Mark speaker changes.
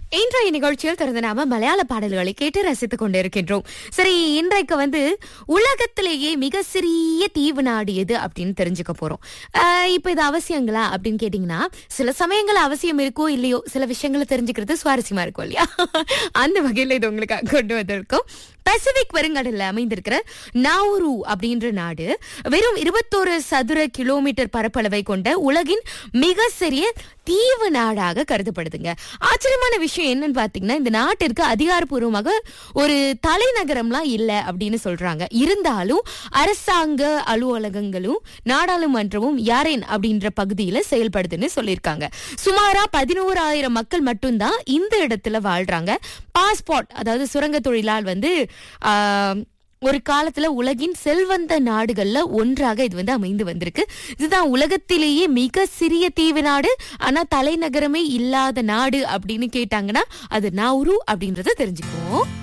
Speaker 1: இன்றைய நிகழ்ச்சியில் திறந்த நாம மலையாள பாடல்களை கேட்டு ரசித்துக் கொண்டிருக்கின்றோம் சரி இன்றைக்கு வந்து உலகத்திலேயே மிக சிறிய தீவு நாடு எது அப்படின்னு தெரிஞ்சுக்க போறோம் ஆஹ் இப்ப இது அவசியங்களா அப்படின்னு கேட்டீங்கன்னா சில சமயங்கள் அவசியம் இருக்கோ இல்லையோ சில விஷயங்களை தெரிஞ்சுக்கிறது சுவாரஸ்யமா இருக்கும் இல்லையா அந்த வகையில இது உங்களுக்கு கொண்டு வந்திருக்கோம் பசிபிக் பெருங்கடல்ல அமைந்திருக்கிற நாவுரு அப்படின்ற நாடு வெறும் இருபத்தோரு சதுர கிலோமீட்டர் பரப்பளவை கொண்ட உலகின் மிக சிறிய தீவு நாடாக கருதப்படுதுங்க ஆச்சரியமான விஷயம் என்னன்னு பாத்தீங்கன்னா இந்த நாட்டிற்கு அதிகாரப்பூர்வமாக ஒரு தலைநகரம்லாம் இல்ல அப்படின்னு சொல்றாங்க இருந்தாலும் அரசாங்க அலுவலகங்களும் நாடாளுமன்றமும் யாரேன் அப்படின்ற பகுதியில செயல்படுதுன்னு சொல்லியிருக்காங்க சுமாரா பதினோராயிரம் மக்கள் மட்டும்தான் இந்த இடத்துல வாழ்றாங்க பாஸ்போர்ட் அதாவது சுரங்க தொழிலால் வந்து ஆஹ், ஒரு காலத்துல உலகின் செல்வந்த நாடுகள்ல ஒன்றாக இது வந்து அமைந்து வந்திருக்கு இதுதான் உலகத்திலேயே மிக சிறிய தீவு நாடு ஆனா தலைநகரமே இல்லாத நாடு அப்படின்னு கேட்டாங்கன்னா அது நவுரு அப்படின்றத தெரிஞ்சுக்குவோம்